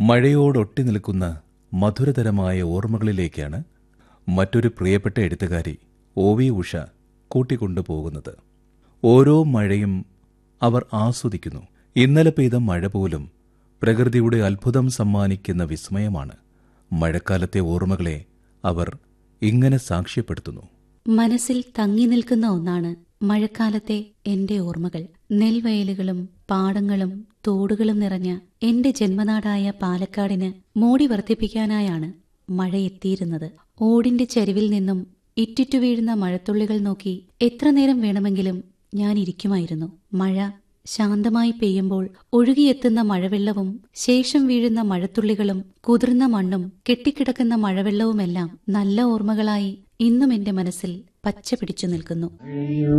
മഴയോടൊട്ടി നിൽക്കുന്ന മധുരതരമായ ഓർമ്മകളിലേക്കാണ് മറ്റൊരു പ്രിയപ്പെട്ട എഴുത്തുകാരി ഒ വി ഉഷ കൂട്ടിക്കൊണ്ടുപോകുന്നത് ഓരോ മഴയും അവർ ആസ്വദിക്കുന്നു ഇന്നലെ പെയ്ത മഴ പോലും പ്രകൃതിയുടെ അത്ഭുതം സമ്മാനിക്കുന്ന വിസ്മയമാണ് മഴക്കാലത്തെ ഓർമ്മകളെ അവർ ഇങ്ങനെ സാക്ഷ്യപ്പെടുത്തുന്നു മനസ്സിൽ തങ്ങി നിൽക്കുന്ന ഒന്നാണ് മഴക്കാലത്തെ എന്റെ ഓർമ്മകൾ നെൽവയലുകളും പാടങ്ങളും തോടുകളും നിറഞ്ഞ എന്റെ ജന്മനാടായ പാലക്കാടിന് മോടി വർദ്ധിപ്പിക്കാനായാണ് മഴ എത്തിയിരുന്നത് ഓടിന്റെ ചരിവിൽ നിന്നും ഇറ്റിറ്റു വീഴുന്ന മഴത്തുള്ളികൾ നോക്കി എത്ര നേരം വേണമെങ്കിലും ഞാൻ ഇരിക്കുമായിരുന്നു മഴ ശാന്തമായി പെയ്യുമ്പോൾ ഒഴുകിയെത്തുന്ന മഴവെള്ളവും ശേഷം വീഴുന്ന മഴത്തുള്ളികളും കുതിർന്ന മണ്ണും കെട്ടിക്കിടക്കുന്ന മഴവെള്ളവുമെല്ലാം നല്ല ഓർമ്മകളായി ഇന്നും എന്റെ മനസ്സിൽ പച്ച പിടിച്ചു നിൽക്കുന്നു